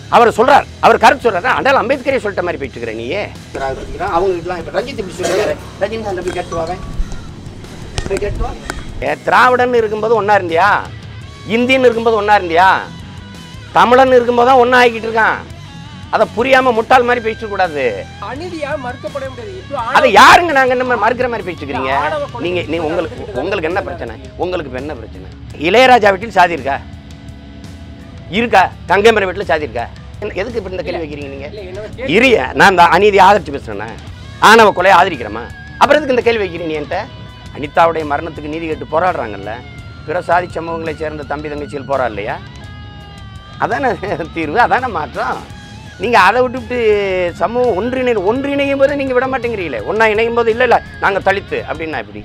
அவர் சொல்றார் அவர் கருத்து சொல்றாரு அண்டால் அம்பேத்கரே சொல்லிட்ட மாதிரி போயிட்டு இருக்கிற நீயே அவங்களுக்குலாம் இப்போ ரஞ்சித் இப்படி சொல்லுறாரு ரஜினிகாந்த் போய் கேட்டுவாங்க போய் கேட்டுவா ஏ திராவிடன் இருக்கும்போது ஒன்றா இருந்தியா இந்தின்னு இருக்கும்போது ஒன்றா இருந்தியா தமிழன் இருக்கும்போது தான் ஒன்றா ஆகிக்கிட்டு இருக்கான் அதை புரியாமல் முட்டாள் மாதிரி பேசிட்டு கூடாது அநீதியா மறுக்கப்பட முடியாது இப்போ அதை யாருங்க நாங்கள் என்ன மறுக்கிற மாதிரி பேசிட்டு இருக்கிறீங்க ஆணவ கொலை நீங்கள் நீங்கள் உங்களுக்கு உங்களுக்கு என்ன பிரச்சனை உங்களுக்கு இப்போ என்ன பிரச்சனை இளையராஜா வீட்டில் சாதி இருக்கா இருக்கா கங்கைமரை வீட்டில் சாதி இருக்கா என்ன- எதுக்கு இப்படி இந்த கேள்வி வைக்கிறீங்க நீங்கள் இல்ல என்னோட கேள்வி இரிய நான் இந்த அநீதி ஆதரிச்சு பேசுறேன்னா ஆணவ கொலையை ஆதரிக்கிறேமா அப்புறம் எதுக்கு இந்த கேள்வி வைக்கிறீங்க நீ என்கிட்ட அனிதாவுடைய மரணத்துக்கு நீதி கேட்டு போராடுறாங்கல்ல பிற சாதி சமூகங்களை சேர்ந்த தம்பி தங்கச்சிகள் போராடலையா அதானே தீர்வு அதானே மாற்றம் நீங்கள் அதை விட்டுவிட்டு சமூகம் ஒன்றிணை ஒன்றிணையும் போது நீங்கள் விட மாட்டேங்கிறீங்களே ஒன்றா இணையும் போது இல்லை இல்லை நாங்கள் தலித்து அப்படின்னா எப்படி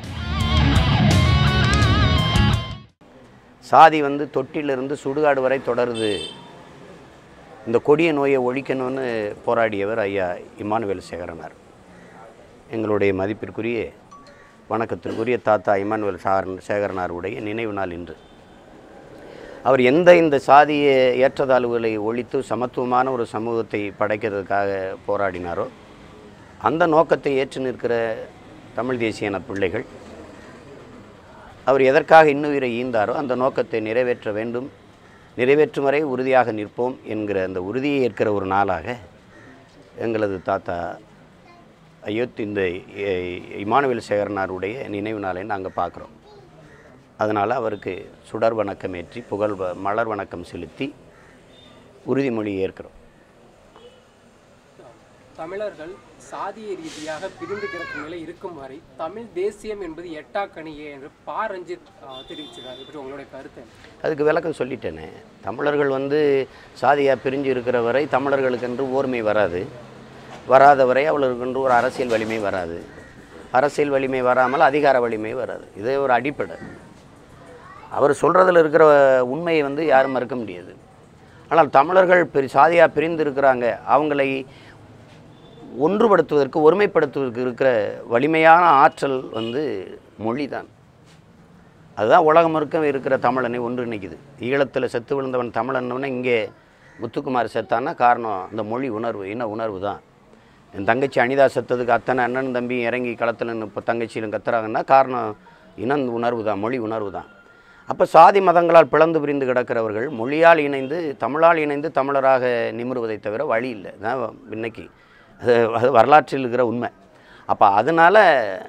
சாதி வந்து தொட்டிலிருந்து சுடுகாடு வரை தொடருது இந்த கொடிய நோயை ஒழிக்கணும்னு போராடியவர் ஐயா இமானுவேல் சேகரனார் எங்களுடைய மதிப்பிற்குரிய வணக்கத்திற்குரிய தாத்தா இமானுவேல் சாகரன் சேகரனாருடைய நினைவு நாள் இன்று அவர் எந்த இந்த சாதிய ஏற்றத்தாழ்வுகளை ஒழித்து சமத்துவமான ஒரு சமூகத்தை படைக்கிறதுக்காக போராடினாரோ அந்த நோக்கத்தை ஏற்று நிற்கிற தமிழ் தேசியன பிள்ளைகள் அவர் எதற்காக இன்னுயிரை ஈந்தாரோ அந்த நோக்கத்தை நிறைவேற்ற வேண்டும் நிறைவேற்றும் வரை உறுதியாக நிற்போம் என்கிற அந்த உறுதியை ஏற்கிற ஒரு நாளாக எங்களது தாத்தா அயோத்தி இந்த இ- இமானுவேல் சேகரனாருடைய நினைவு நாளை நாங்கள் பார்க்குறோம் அதனால் அவருக்கு சுடர் வணக்கம் ஏற்றி புகழ் வ- மலர் வணக்கம் செலுத்தி உறுதிமொழி ஏற்கிறோம் தமிழர்கள் சாதிய ரீதியாக பிரிந்து கிடக்கும் நிலை இருக்கும் வரை தமிழ் தேசியம் என்பது எட்டாக்கணியே என்று பா ரஞ்சித் ஆஹ், தெரிவிச்சிருக்காரு இப்படி உங்களுடைய கருத்து என்ன? அதுக்கு விளக்கம் சொல்லிட்டேனே தமிழர்கள் வந்து சாதியாக பிரிஞ்சு இருக்கிற வரை தமிழர்களுக்கென்று ஓர்மை வராது வராத வரை அவர்களுக்கென்று ஒரு அரசியல் வலிமை வராது அரசியல் வலிமை வராமல் அதிகார வலிமை வராது இது ஒரு அடிப்படை அவர் சொல்கிறதுல இருக்கிற உண்மையை வந்து யாரும் மறுக்க முடியாது ஆனால் தமிழர்கள் பெரி சாதியாக பிரிந்து இருக்கிறாங்க அவங்களை ஒன்றுபடுத்துவதற்கு ஒருமைப்படுத்துவதற்கு இருக்கிற வலிமையான ஆற்றல் வந்து மொழி தான் அதுதான் உலகம் முழுக்க இருக்கிற தமிழனை ஒன்றிணைக்குது ஈழத்தில் செத்து விழுந்தவன் தமிழன்னவனே இங்கே முத்துக்குமார் செத்தான்னா காரணம் அந்த மொழி உணர்வு இன உணர்வு தான் என் தங்கச்சி அனிதா செத்ததுக்கு அத்தனை அண்ணன் தம்பி இறங்கி களத்தில் இப்போ தங்கச்சியிலும் கத்துறாங்கன்னா காரணம் இன உணர்வு தான் மொழி உணர்வு தான் அப்போ சாதி மதங்களால் பிளந்து பிரிந்து கிடக்கிறவர்கள் மொழியால் இணைந்து தமிழால் இணைந்து தமிழராக நிமிருவதை தவிர வழி இல்லை தான் இன்னைக்கு அது அது வரலாற்றில் இருக்கிற உண்மை அப்போ அதனால்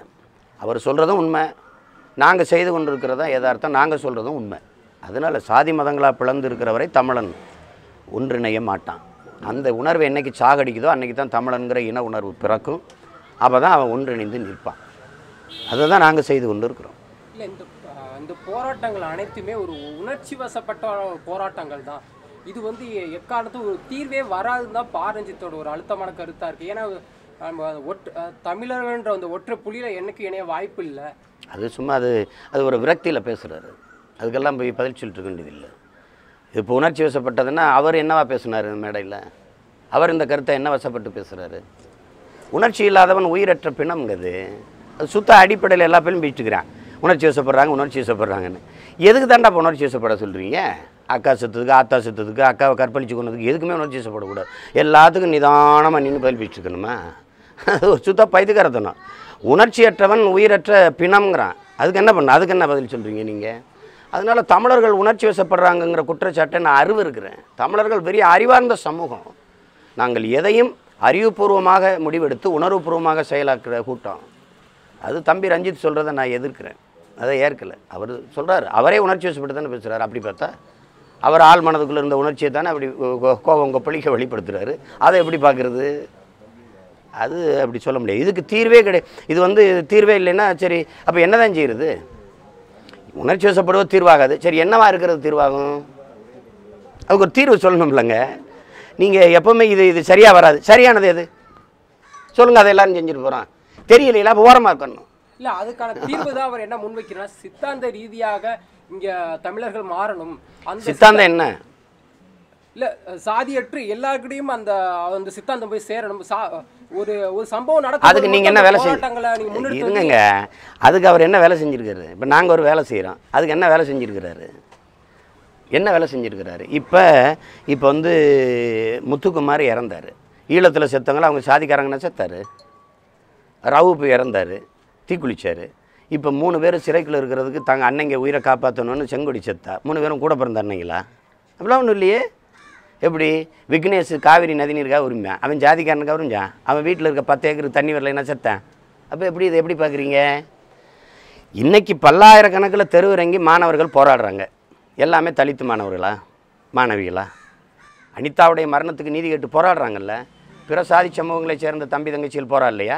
அவர் சொல்கிறதும் உண்மை நாங்கள் செய்து கொண்டிருக்கிறதா யதார்த்தம் நாங்கள் சொல்கிறதும் உண்மை அதனால் சாதி மதங்களாக பிளந்து இருக்கிறவரை தமிழன் ஒன்றிணைய மாட்டான் அந்த உணர்வு என்னைக்கு சாகடிக்குதோ அன்னைக்கு தான் தமிழன்கிற இன உணர்வு பிறக்கும் அப்போ தான் அவன் ஒன்றிணைந்து நிற்பான் அதை தான் நாங்கள் செய்து கொண்டு இருக்கிறோம் இல்ல இந்த ஆஹ், இந்த போராட்டங்கள் அனைத்துமே ஒரு உணர்ச்சி வசப்பட்ட போராட்டங்கள் தான் இது வந்து எக்காலத்தும் ஒரு தீர்வே வராதுன்னு தான் பா ரஞ்சித்தோட ஒரு அழுத்தமான கருத்தா இருக்கு ஏன்னா நம்ம ஒற்று ஆஹ், தமிழர்கள்ன்ற அந்த ஒற்றை புள்ளியில என்னைக்கு இணைய வாய்ப்பு இல்லை அது சும்மா அது அது ஒரு விரக்தியில் பேசுகிறாரு அதுக்கெல்லாம் போய் பதில் சொல்லிட்டு இருக்க வேண்டியதில்லை இப்போ உணர்ச்சி வசப்பட்டதுன்னா அவர் என்னவா பேசினார் மேடையில் அவர் இந்த கருத்தை என்ன வசப்பட்டு பேசுகிறாரு உணர்ச்சி இல்லாதவன் உயிரற்ற பிணம்ங்கிறது அது சுத்த அடிப்படையில் எல்லா பேரும் பேசிட்டுக்கிறான் உணர்ச்சி வசப்படுறாங்க உணர்ச்சி வசப்படுறாங்கன்னு எதுக்கு தாண்டா இப்போ உணர்ச்சி வசப்பட சொல்கிறீங்க அக்கா செத்ததுக்கு ஆத்தா செத்ததுக்கு அக்காவை கற்பழிச்சு கொண்டதுக்கு எதுக்குமே உணர்ச்சி வசப்படக்கூடாது எல்லாத்துக்கும் நிதானமாக நின்று பதில் பேசிட்டு இருக்கணுமா அது ஒரு சுத்த பைத்துக்கரத்தனம் உணர்ச்சியற்றவன் உயிரற்ற பிணம்ங்கிறான் அதுக்கு என்ன பண்ண அதுக்கு என்ன பதில் சொல்கிறீங்க நீங்கள் அதனால் தமிழர்கள் உணர்ச்சி வசப்படுறாங்கங்கிற குற்றச்சாட்டை நான் அறிவு இருக்கிறேன் தமிழர்கள் பெரிய அறிவார்ந்த சமூகம் நாங்கள் எதையும் அறிவுபூர்வமாக முடிவெடுத்து உணர்வுபூர்வமாக செயலாக்குற கூட்டம் அது தம்பி ரஞ்சித் சொல்கிறத நான் எதிர்க்கிறேன் அதை ஏற்கலை அவர் சொல்கிறார் அவரே உணர்ச்சி வசப்பட்டு தானே பேசுகிறார் அப்படி பார்த்தா அவர் ஆள் மனதுக்குள்ளே இருந்த உணர்ச்சியை தானே அப்படி கோ- கோபம் கொப்பளிக்க வெளிப்படுத்துகிறாரு அதை எப்படி பார்க்குறது அது அப்படி சொல்ல முடியாது இதுக்கு தீர்வே கிடையாது இது வந்து தீர்வே இல்லைன்னா சரி அப்போ என்ன தான் செய்கிறது உணர்ச்சி வசப்படுவது தீர்வாகாது சரி என்னவா இருக்கிறது தீர்வாகும் அதுக்கு ஒரு தீர்வு சொல்லணும்லங்க நீங்கள் எப்போவுமே இது இது சரியாக வராது சரியானது எது சொல்லுங்கள் அதை எல்லாரும் செஞ்சுட்டு போகிறான் தெரியலையில அப்போ ஓரமாக இருக்கணும் இல்ல அதுக்கான தீர்வு தான் அவர் என்ன முன்வைக்கிறார் சித்தாந்த ரீதியாக இங்க தமிழர்கள் மாறணும் அந்த சித்தாந்தம் என்ன இல்ல சாதியற்று எல்லாருக்கிட்டையும் அந்த அந்த சித்தாந்தம் போய் சேரணும் சா ஒரு ஒரு சம்பவம் நடக்கும் அதுக்கு நீங்கள் என்ன வேலை போராட்டங்களை நீங்க செஞ்சு முன்னெடுத்து இருங்கங்க அதுக்கு அவர் என்ன வேலை செஞ்சுருக்காரு இப்போ நாங்கள் ஒரு வேலை செய்கிறோம் அதுக்கு என்ன வேலை செஞ்சுருக்கிறாரு என்ன வேலை செஞ்சுருக்கிறாரு இப்போ இப்போ வந்து முத்துக்குமார் இறந்தார் ஈழத்தில் செத்தவங்கள அவங்க சாதிக்காரங்கன்னா செத்தார் ரவுப்பு இறந்தார் தீக்குளிச்சார் இப்போ மூணு பேர் சிறைக்குள்ள இருக்கிறதுக்கு தாங்க அன்னைங்க உயிரை காப்பாற்றணும்னு செங்கொடி செத்தா மூணு பேரும் கூட பிறந்த அன்னைங்களா அப்படிலாம் ஒன்றும் இல்லையே எப்படி விக்னேஷ் காவிரி நதி நீருக்காக உரிமை அவன் ஜாதிக்காரனுக்காக உறிஞ்சான் அவன் வீட்டில் இருக்க பத்து ஏக்கர் தண்ணி வரலைன்னா செத்தான் அப்போ எப்படி இதை எப்படி பார்க்குறீங்க இன்னைக்கு பல்லாயிரக்கணக்கில் தெருவிறங்கி மாணவர்கள் போராடுறாங்க எல்லாமே தலித்து மாணவர்களா மாணவிகளா அனிதாவுடைய மரணத்துக்கு நீதி கேட்டு போராடுறாங்கல்ல பிற சாதி சமூகங்களை சேர்ந்த தம்பி தங்கச்சிகள் போராடலையா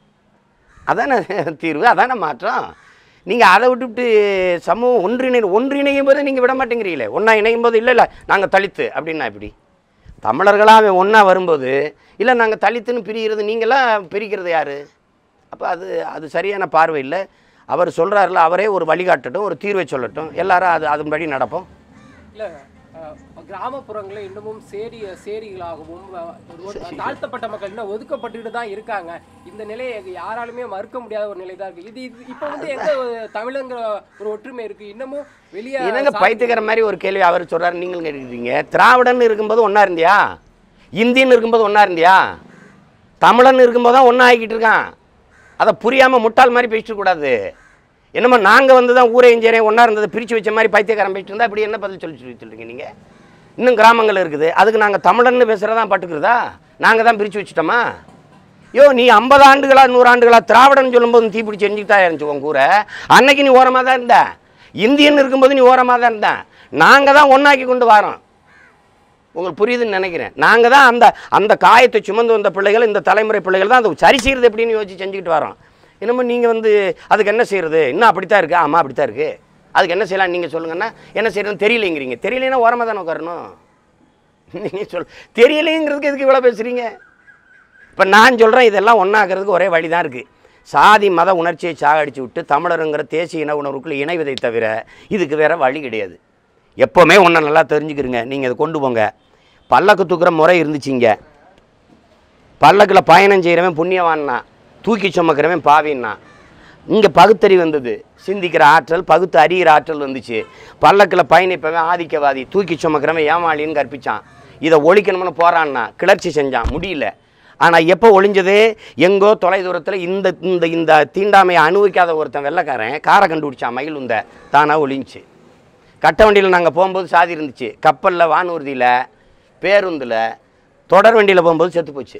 அதானே தீர்வு அதானே மாற்றம் நீங்கள் அதை விட்டுவிட்டு சமூகம் ஒன்றிணை ஒன்றிணையும் போது நீங்கள் விட மாட்டேங்கிறீங்களே ஒன்றா இணையும் போது இல்லை இல்லை நாங்கள் தலித்து அப்படின்னா எப்படி தமிழர்களாக ஒன்றா வரும்போது இல்லை நாங்கள் தலித்துன்னு பிரிகிறது நீங்களாம் பிரிக்கிறது யார் அப்போ அது அது சரியான பார்வை இல்லை அவர் சொல்கிறாருல அவரே ஒரு வழிகாட்டட்டும் ஒரு தீர்வை சொல்லட்டும் எல்லாரும் அது அதன்படி நடப்போம் இல்ல அஹ், கிராமப்புறங்களில் இன்னமும் சேரி சேரிகளாகவும் அஹ், ஒரு தாழ்த்தப்பட்ட மக்கள் இன்னும் ஒதுக்கப்பட்டுட்டு தான் இருக்காங்க இந்த நிலையை யாராலுமே மறுக்க முடியாத ஒரு நிலை தான் இருக்கு இது இது இப்போ வந்து எங்க ஒரு தமிழங்கிற ஒரு ஒற்றுமை இருக்கு இன்னமும் வெளியே என்னங்க பைத்தியக்கிற மாதிரி ஒரு கேள்வி அவர் சொல்றாரு நீங்களும் கேட்டுக்கிறீங்க திராவிடன் இருக்கும்போது ஒன்றா இருந்தியா இந்தியன் இருக்கும்போது ஒன்றா இருந்தியா தமிழன் இருக்கும்போது தான் ஒன்றா ஆகிக்கிட்டு இருக்கான் அதை புரியாமல் முட்டாள் மாதிரி பேசிட்டு கூடாது என்னமோ நாங்கள் வந்து தான் ஊரே இஞ்சேரே ஒன்றா இருந்ததை பிரித்து வச்ச மாதிரி பைத்தியக்காரன் பேசிட்டு இருந்தா அப்படி என்ன பதில் சொல்லி சொல்லி சொல்றீங்க நீங்கள் இன்னும் கிராமங்கள் இருக்குது அதுக்கு நாங்கள் தமிழன்னு பேசுகிறதா பட்டுக்கிறதா நாங்கள் தான் பிரித்து வச்சுட்டோமா யோ நீ ஐம்பது ஆண்டுகளா நூறு ஆண்டுகளா திராவிடன் சொல்லும்போது தீ பிடிச்சி எரிஞ்சுட்டு தான் இருந்துச்சு உன் கூரை அன்னைக்கு நீ ஓரமாக தான் இருந்த இந்தியன் இருக்கும்போது நீ ஓரமாக தான் இருந்த நாங்கள் தான் ஒன்றாக்கி கொண்டு வரோம் உங்களுக்கு புரியுதுன்னு நினைக்கிறேன் நாங்கள் தான் அந்த அந்த காயத்தை சுமந்து வந்த பிள்ளைகள் இந்த தலைமுறை பிள்ளைகள் தான் அதை சரி செய்கிறது எப்படின்னு யோசிச்சு செஞ்சுக்கிட்டு வரோம் இன்னமும் நீங்கள் வந்து அதுக்கு என்ன செய்கிறது இன்னும் அப்படித்தான் இருக்குது ஆமாம் அப்படித்தான் இருக்குது அதுக்கு என்ன செய்யலாம் நீங்கள் சொல்லுங்கன்னா என்ன செய்யறதுன்னு தெரியலைங்கிறீங்க தெரியலைன்னா ஓரமாக தானே உட்காரணும் நீங்கள் சொல் தெரியலைங்கிறதுக்கு எதுக்கு இவ்வளோ பேசுகிறீங்க இப்போ நான் சொல்கிறேன் இதெல்லாம் ஒன்றாகிறதுக்கு ஒரே வழி தான் இருக்குது சாதி மத உணர்ச்சியை சாகடிச்சு விட்டு தமிழருங்கிற தேசிய இன உணர்வுக்குள்ள இணைவதை தவிர இதுக்கு வேற வழி கிடையாது எப்போவுமே ஒன்றை நல்லா தெரிஞ்சுக்கிறங்க நீங்கள் இதை கொண்டு போங்க பல்லக்கு தூக்குற முறை இருந்துச்சுங்க பல்லக்கில் பயணம் செய்கிறவன் புண்ணியவான்னா தூக்கி சுமக்கிறவன் பாவின்னா இங்கே பகுத்தறி வந்தது சிந்திக்கிற ஆற்றல் பகுத்து அறிகிற ஆற்றல் வந்துச்சு பல்லக்கில் பயணிப்பவன் ஆதிக்கவாதி தூக்கி சுமக்கிறவன் ஏமாளின்னு கற்பிச்சான் இதை ஒழிக்கணும்னு போறான்னா கிளர்ச்சி செஞ்சான் முடியல ஆனால் எப்போ ஒளிஞ்சது எங்கோ தொலைதூரத்தில் இந்த இந்த இந்த தீண்டாமையை அனுபவிக்காத ஒருத்தன் வெள்ளைக்காரன் காரை கண்டுபிடிச்சான் மயில் உந்த தானாக ஒளிஞ்சுச்சு கட்ட வண்டியில் நாங்கள் போகும்போது சாதி இருந்துச்சு கப்பலில் வானூர்தியில் பேருந்தில் தொடர் வண்டியில் போகும்போது செத்து போச்சு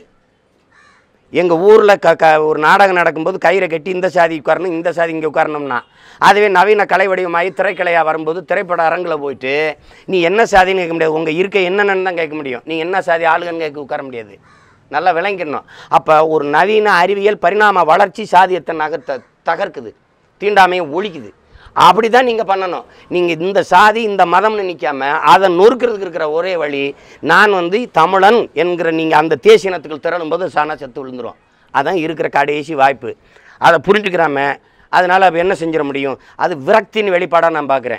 எங்கள் ஊரில் க க ஒரு நாடகம் நடக்கும்போது கயிறை கட்டி இந்த சாதி உட்காரணும் இந்த சாதி இங்கே உட்காரணும்னா அதுவே நவீன கலை வடிவமாகி திரைக்கலையாக வரும்போது திரைப்பட அரங்கில் போயிட்டு நீ என்ன சாதின்னு கேட்க முடியாது உங்கள் இருக்கை என்னென்னு தான் கேட்க முடியும் நீ என்ன சாதி ஆளுங்கன்னு கேட்க உட்கார முடியாது நல்லா விளங்கிடணும் அப்போ ஒரு நவீன அறிவியல் பரிணாம வளர்ச்சி சாதியத்தை நகர்த்த தகர்க்குது தீண்டாமையை ஒழிக்குது அப்படி தான் நீங்கள் பண்ணணும் நீங்கள் இந்த சாதி இந்த மதம்னு நிற்காம அதை நொறுக்கிறதுக்கு இருக்கிற ஒரே வழி நான் வந்து தமிழன் என்கிற நீங்கள் அந்த தேசியனத்துக்குள் திரளும் போது சாணா செத்து விழுந்துரும் அதான் இருக்கிற கடைசி வாய்ப்பு அதை புரிஞ்சுக்கிறாம அதனால் அப்போ என்ன செஞ்சிட முடியும் அது விரக்தியின் வெளிப்பாடாக நான் பார்க்குறேன்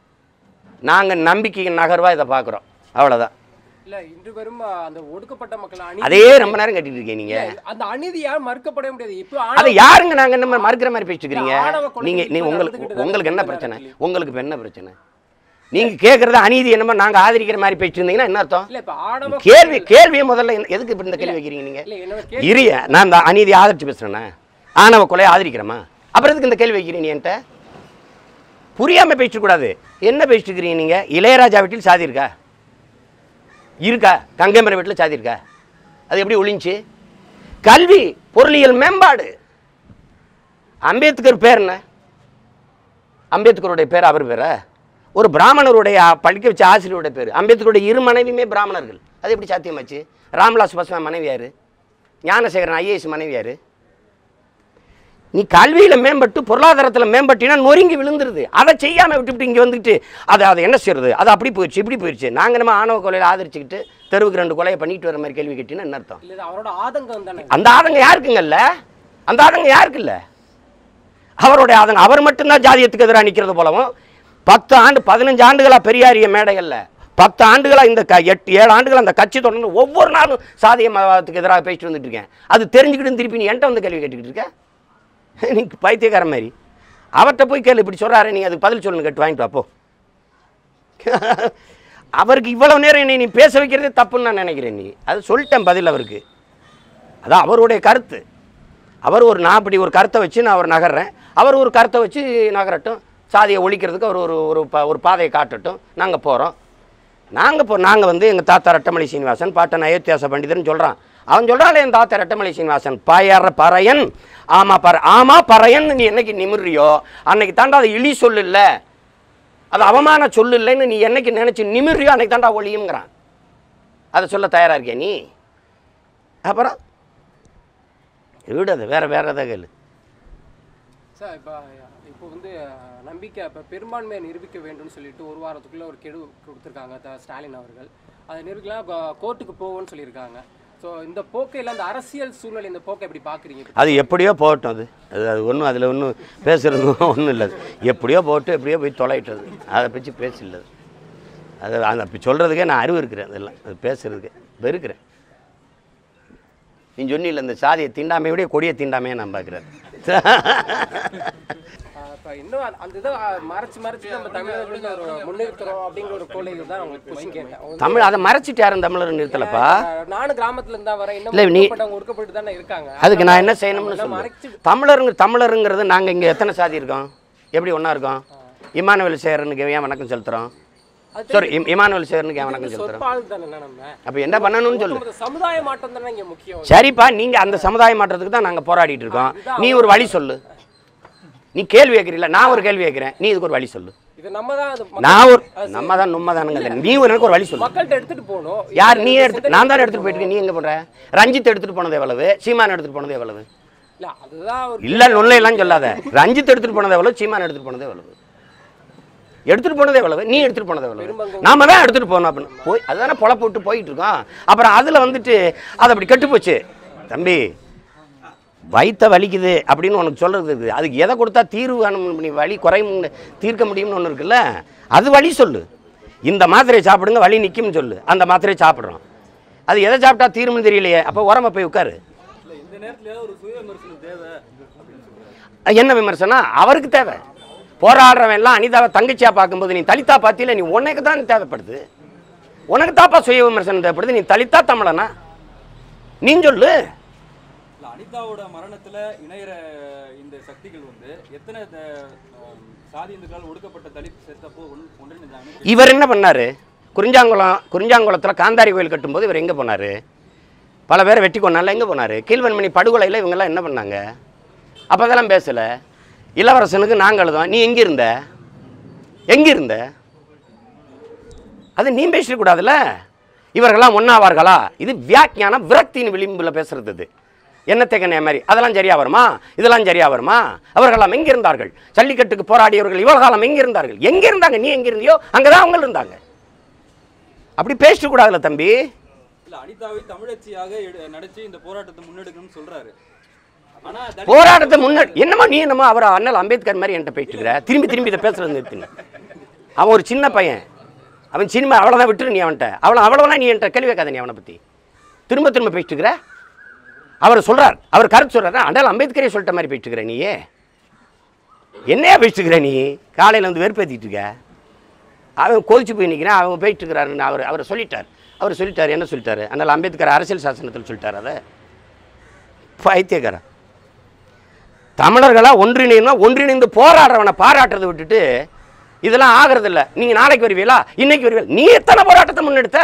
நாங்கள் நம்பிக்கையின் நகர்வாக இதை பார்க்குறோம் அவ்வளோதான் இல்ல இன்று வரும் அஹ், அந்த ஒடுக்கப்பட்ட மக்கள் அநீதி அதே ரொம்ப நேரம் கட்டிட்டு இருக்கீங்க நீங்கள் அந்த அநீதியால் மறுக்கப்பட முடியாது இப்போ அதை யாருங்க நாங்கள் என்ன மறுக்கிற மாதிரி பேசிட்டு இருக்கிறீங்க இல்ல, ஆணவ கொலை நீங்கள் நீ இப்ப உங்களுக்கு நடந்துக்கிட்டு தான் உங்களுக்கு என்ன இருக்கு பிரச்சனை தமிழ்நாட்டுல. உங்களுக்கு இப்போ என்ன பிரச்சனை நீங்கள் கேட்குறது அநீதி என்னமோ நாங்கள் ஆதரிக்கிற மாதிரி பேசிட்டு இருந்தீங்கன்னா என்ன அர்த்தம் இல்ல இப்ப ஆணவ கேள்வி கேள்வியை முதல்ல என்ன- எதுக்கு இப்படி இந்த கேள்வி வைக்கிறீங்க நீங்கள் இல்ல என்னோட கேள்வி இரிய நான் இந்த அநீதி ஆதரிச்சு பேசுகிறேன்னா ஆணவ கொலையை ஆதரிக்கிறேமா அப்புறம் எதுக்கு இந்த கேள்வி வைக்கிறீங்க நீ என்கிட்ட புரியாமல் பேசிட்டு கூடாது என்ன பேசிட்டு இருக்கிறீங்க நீங்கள் இளையராஜா வீட்டில் சாதி இருக்கா இருக்கா கங்கைமர வீட்டில் சாதி இருக்கா அது எப்படி ஒளிஞ்சு கல்வி பொருளியல் மேம்பாடு அம்பேத்கர் பேர் என்ன அம்பேத்கருடைய பேர் அவர் பேரா ஒரு பிராமணருடைய ஆ- படிக்க வச்ச ஆசிரியருடைய பேர் அம்பேத்கருடைய இரு மனைவியுமே பிராமணர்கள் அது எப்படி சாத்தியமாச்சு ராம்விலாஸ் பாஸ்வான் மனைவி யாரு ஞானசேகரன் ஐஏஎஸ் மனைவி யாரு நீ கல்வியில் மேம்பட்டு பொருளாதாரத்தில் மேம்பட்டினா நொறுங்கி விழுந்துருது அதை செய்யாமல் விட்டுவிட்டு இங்கே வந்துட்டு அதை அதை என்ன செய்யறது அது அப்படி போயிடுச்சு இப்படி போயிடுச்சு நாங்கள் நம்ம ஆணவ கொலையில் ஆதரிச்சுக்கிட்டு தெருவுக்கு ரெண்டு கொலையை பண்ணிட்டு வர மாதிரி கேள்வி கேட்டீங்கன்னா என்ன அர்த்தம் இல்ல இது அவரோட ஆதங்கம் தானே அந்த ஆதங்கம் யாருக்குங்கல்ல அந்த ஆதங்கம் யாருக்குல்ல அவருடைய ஆதங்கம் அவர் மட்டும்தான் ஜாதியத்துக்கு எதிராக நிற்கிறது போலவும் பத்து ஆண்டு பதினஞ்சு ஆண்டுகளா பெரியாரிய மேடைகள்ல பத்து ஆண்டுகளா இந்த க எட்டு ஏழு ஆண்டுகள் அந்த கட்சி தொடர்ந்து ஒவ்வொரு நாளும் சாதிய மதத்துக்கு எதிராக பேசிட்டு வந்துட்டு இருக்கேன் அது தெரிஞ்சுக்கிட்டு திருப்பி நீ என்கிட்ட வந்து கேள்வி கேட்டுக்கிட்டு இருக்க நீ பைத்தியக்கார மாதிரி அவர்கிட்ட போய் கேளு இப்படி சொல்கிறாரு நீ அதுக்கு பதில் சொல்லணும் கேட்டு வாங்கிட்டு வா போ அவருக்கு இவ்வளவு நேரம் என்னை நீ பேச வைக்கிறதே தப்புன்னு நான் நினைக்கிறேன் நீ அது சொல்லிட்டேன் பதில் அவருக்கு அதான் அவருடைய கருத்து அவர் ஒரு நான் இப்படி ஒரு கருத்தை வச்சு நான் அவர் நகர்றேன் அவர் ஒரு கருத்தை வச்சு நகரட்டும் சாதியை ஒழிக்கிறதுக்கு அவர் ஒரு ஒரு ப- ஒரு பாதையை காட்டட்டும் நாங்கள் போகிறோம் நாங்கள் போ நாங்கள் வந்து எங்கள் தாத்தா ரெட்டமலை சீனிவாசன் பாட்டன் அயோத்தியாச பண்டிதர்னு சொல்கிறான் அவன் சொல்கிறாள் என் தாத்தா ரெட்டமலை சீனிவாசன் பயற பறையன் ஆமா பற ஆமா பறையன் நீ என்னைக்கு நிமிர்றியோ அன்னைக்கு தாண்டா அது இழி சொல்லு இல்ல அது அவமான சொல்லு இல்லைன்னு நீ என்னைக்கு நினைச்சு நிமிர்றியோ அன்னைக்கு தாண்டா ஒளியுங்கிறான் அதை சொல்ல தயாரா இருக்கியா நீ அப்புறம் விடு அது வேற வேற எதாவது கேளு சார் இப்போ இப்போ வந்து அஹ், நம்பிக்கை இப்போ பெரும்பான்மையை நிரூபிக்க வேண்டும்னு சொல்லிட்டு ஒரு வாரத்துக்குள்ள ஒரு கெடு கொடுத்துருக்காங்க த- ஸ்டாலின் அவர்கள் அதை நிரூபிக்கலாம் கோ- கோர்ட்டுக்கு போவோம்னு சொல்லியிருக்காங்க ஸோ இந்த போக்கையில் அந்த அரசியல் சூழ்நிலை இந்த போக்கை எப்படி பார்க்குறீங்க அது எப்படியோ போகட்டும் அது அது அது ஒன்றும் அதில் ஒன்றும் பேசுறது ஒன்றும் இல்லை அது. எப்படியோ போட்டு எப்படியோ போய் தொலையிட்டது அதை பற்றி பேசல அது. அது அந்த அப்படி சொல்கிறதுக்கே நான் அறிவு இருக்கிறேன் அதெல்லாம் அது பேசுறதுக்கு வெறுக்கிறேன் நீ சொன்னில்ல இந்த சாதியை தீண்டாமையோடைய கொடியை தீண்டாமையை நான் பார்க்குறேன் இப்போ இன்னும் அந்த- அந்த இதை அஹ், மறைச்சு மறைச்சு நம்ம தமிழர்கள் ஒரு முன்னிறுத்துறோம் அப்படிங்கிற ஒரு கொள்கையில் தான் உங்களுக்கு கொஸ்டின் கேட்டேன் தமிழ் அதை மறைச்சிட்டு யாரும் தமிழர் நிறுத்தலப்பா அஹ், நானும் கிராமத்துல இருந்தா வரேன் இன்னும் இல்லை, நீ- ஒடுக்கப்பட்டவங்க ஒடுக்கப்பட்டு தானே இருக்காங்க அதுக்கு நான் என்ன செய்யணும்னு நம்ம சொல்லு மறைச்சு தமிழருங்க தமிழருங்கிறது நாங்கள் இங்கே எத்தனை சாதி இருக்கோம் எப்படி ஒன்றா இருக்கோம் இமானுவேல் சேரனுக்கு ஏன் வணக்கம் செலுத்துகிறோம் அது சாரி இம் இமானுவேல் சேரனுக்கு ஏன் வணக்கம் செலுத்துகிறோம் சொற்பால் தானே நம்ம அப்போ என்ன பண்ணணும்னு சொல்லு ஒட்டுமொத்த சமுதாய மாற்றம் தானே இங்க முக்கியம் சரிப்பா நீங்க அந்த சமுதாய மாற்றத்துக்கு தான் நாங்க போராடிட்டு இருக்கோம் நீ ஒரு வழி சொல்லு நீ கேள்வி கேட்குறீல்ல நான் ஒரு கேள்வி கேட்குறேன் நீ இதுக்கு ஒரு வழி சொல்லு இது நம்ம தான் அது நான் ஒரு நம்ம தான் நம்ம தானுங்க நீ ஒரு எனக்கு ஒரு வழி சொல்லு மக்கள்கிட்ட எடுத்துட்டு போகணும் யார் நீ எடுத்து நான் தான் எடுத்துட்டு போயிட்டு நீ எங்க பண்ற ரஞ்சித் எடுத்துட்டு போனது எவ்வளவு சீமான் எடுத்துட்டு போனது எவ்வளவு இல்ல அதுதான் ஒரு இல்ல நொல்லை எல்லாம் சொல்லாத ரஞ்சித் எடுத்துட்டு போனது எவ்வளவு சீமான் எடுத்துட்டு போனது எவ்வளவு எடுத்துட்டு போனது எவ்வளவு நீ எடுத்துட்டு போனது எவ்வளவு நாம தான் எடுத்துட்டு போனோம் அப்படின்னு போய் அதுதானே பொழப்பு விட்டு போயிட்டு இருக்கோம் அப்புறம் அதுல வந்துட்டு அது அப்படி கெட்டு போச்சு தம்பி வயித்த வலிக்குது அப்படின்னு உனக்கு சொல்றது இருக்குது அதுக்கு எதை கொடுத்தா தீர்வு காணும் நீ வலி குறையும் தீர்க்க முடியும்னு ஒன்று இருக்குல்ல அது வழி சொல்லு இந்த மாத்திரையை சாப்பிடுங்க வலி நிற்கும்னு சொல்லு அந்த மாத்திரையை சாப்பிட்றோம் அது எதை சாப்பிட்டா தீரும்னு தெரியலையே அப்போ உரமா போய் உட்காரு இந்த நேரத்துல ஒரு சுய விமர்சனம் தேவை அது என்ன விமர்சனம் அவருக்கு தேவை போராடுறவன் எல்லாம் அனிதாவை தங்கச்சியா பார்க்கும்போது நீ தலித்தா பார்த்தியில நீ உனக்கு தான் தேவைப்படுது உனக்கு தாப்பா சுய விமர்சனம் தேவைப்படுது நீ தலித்தா தமிழனா நீ சொல்லு இல்ல அனிதாவோட மரணத்துல இணையற இந்த சக்திகள் வந்து எத்தனை த- ஆம், சாதி இந்துக்களால் ஒடுக்கப்பட்ட தலித் சேர்த்தப்போ ஒன்- ஒன்றிணைஞ்சாங்கன்னு இவர் என்ன பண்ணாரு குறிஞ்சாங்குளம் குறிஞ்சாங்குளத்தில் காந்தாரி கோயில் கட்டும்போது இவர் எங்கே போனார் பல பேரை வெட்டி கொண்டால எங்கே போனார் கீழ்வன்மணி படுகொலையில் இவங்கெல்லாம் என்ன பண்ணாங்க அப்போ அதெல்லாம் பேசலை இளவரசனுக்கு நாங்கள் எழுதோம் நீ எங்கே இருந்த எங்கே இருந்த அது நீ பேசக்கூடாதுல்ல இவர்கள்லாம் ஒன்றாவார்களா இது வியாக்கியானம் விரக்தியின் விளிம்பில் பேசுறது இது என்னத்தக்கனே மாதிரி அதெல்லாம் சரியா வருமா இதெல்லாம் சரியா வருமா அவர்களெல்லாம் எங்கே இருந்தார்கள் ஜல்லிக்கட்டுக்கு போராடியவர்கள் இவர்களெல்லாம் எங்கே இருந்தார்கள் எங்கே இருந்தாங்க நீ எங்கே இருந்தியோ அங்கே தான் அவங்க இருந்தாங்க அப்படி பேசிட்டு கூடாதுல்ல தம்பி இல்ல அனிதாவை தமிழச்சியாக எடு- நடிச்சு இந்த போராட்டத்தை முன்னெடுக்கணும்னு சொல்றாரு ஆனா தலித் போராட்டத்தை முன்னாடி என்னமோ நீ என்னமோ அவர் அண்ணல் அம்பேத்கர் மாதிரி என்கிட்ட போயிட்டு இருக்கிற திரும்பி திரும்பி இதை பேசுறது நிறுத்தின அவன் ஒரு சின்ன பையன் அவன் சினிமா அவ்வளோதான் விட்டுரு நீ அவன்கிட்ட அவ்வளோ அவ்வளோலாம் நீ என்கிட்ட கேள்வி கேட்காத நீ அவனை பற்றி திரும்ப திரும்ப பேசிட்டு இருக்கிற அவர் சொல்றார் அவர் கருத்து சொல்றாரு அண்ணல் அம்பேத்கரே சொல்லிட்ட மாதிரி பேசிட்டு இருக்கிற நீயே என்னையா பேசிட்டு இருக்கிற நீ காலையில் வந்து வெறுப்பேற்றிட்டு இருக்க அவன் கொதிச்சு போய் நிற்கிறான் அவங்க போயிட்டு இருக்கிறாருன்னு அவர் அவர் சொல்லிட்டார் அவர் சொல்லிட்டார் என்ன சொல்லிட்டாரு அதனால் அம்பேத்கர் அரசியல் சாசனத்தில் சொல்லிட்டார் அதை பைத்தியக்காரன் தமிழர்களாக ஒன்றிணைந்தா ஒன்றிணைந்து போராடுறவனை பாராட்டுறதை விட்டுட்டு இதெல்லாம் ஆகிறது இல்ல நீங்க நாளைக்கு வருவீங்களா இன்னைக்கு வருவீங்களா நீ எத்தனை போராட்டத்தை முன்னெடுத்த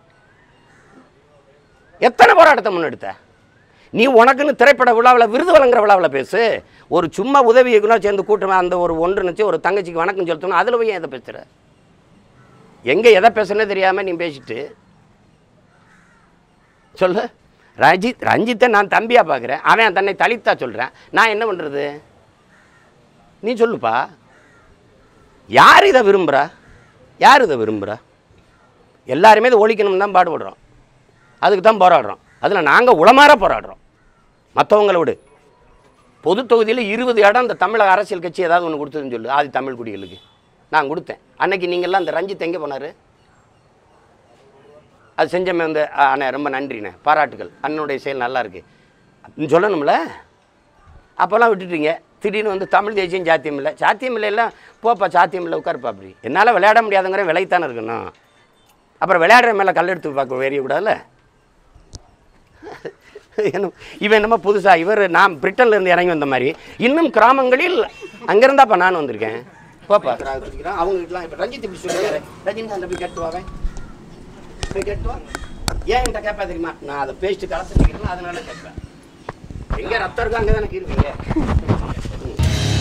எத்தனை போராட்டத்தை முன்னெடுத்த நீ உனக்குன்னு திரைப்பட விழாவில் விருது வழங்குற விழாவில் பேசு ஒரு சும்மா உதவி இயக்குனர் சேர்ந்து கூட்டமாக அந்த ஒரு ஒன்றுனுச்சு ஒரு தங்கச்சிக்கு வணக்கம் செலுத்தணும் அதில் போய் ஏன் எதை பேசுகிற எங்கே எதை பேசுனே தெரியாமல் நீ பேசிட்டு சொல்லு ரஞ்சித் ரஞ்சித்தை நான் தம்பியாக பார்க்குறேன் அவன் தன்னை தலித்தா சொல்கிறேன் நான் என்ன பண்ணுறது நீ சொல்லுப்பா யார் இதை விரும்புகிறா யார் இதை விரும்புகிறா எல்லாருமே இதை ஒழிக்கணும்னு தான் பாடுபடுறோம் அதுக்கு தான் போராடுறோம் அதில் நாங்கள் உளமாற போராடுறோம் மற்றவங்கள விடு பொது தொகுதியில் இருபது இடம் அந்த தமிழக அரசியல் கட்சி ஏதாவது ஒன்று கொடுத்ததுன்னு சொல்லு ஆதி தமிழ் குடிகளுக்கு நான் கொடுத்தேன் அன்னைக்கு நீங்கள்லாம் அந்த ரஞ்சித் எங்கே போனார் அது செஞ்சமே வந்து "ஆ, அண்ணே ரொம்ப நன்றிண்ணே பாராட்டுகள் அண்ணனுடைய செயல் நல்லா இருக்கு அப்படின்னு சொல்லணும்ல அப்போல்லாம் விட்டுட்டீங்க திடீர்னு வந்து தமிழ் தேசியம் சாத்தியம் இல்லை சாத்தியம் இல்லை எல்லாம் போப்பா சாத்தியம் இல்லை உட்காருப்பா அப்படி என்னால் விளையாட முடியாதுங்கிற விலைத்தானே இருக்கணும் அப்புறம் விளையாடுற மேலே கல் எடுத்து பார்க்க வெறியக்கூடாதுல்ல என்ன இவன் என்னமோ புதுசா இவர் நான் பிரிட்டன்ல இருந்து இறங்கி வந்த மாதிரி இன்னும் கிராமங்களில் அங்கிருந்தாப்பா நான் வந்திருக்கேன் போப்பா அவங்க வீட்டுலாம் இப்போ ரஞ்சித் இப்படி சொல்லுவாரு ரஜினிகாந்த் போய் கேட்டுவாவே போய் கேட்டுவா ஏன் என்கிட்ட கேட்பா தெரியுமா நான் அதை பேஸ்ட் கலந்துருக்கேன் அதனால கேட்பேன் எங்க ரத்தம் இருக்கோ அங்கே தானே இருப்பீங்க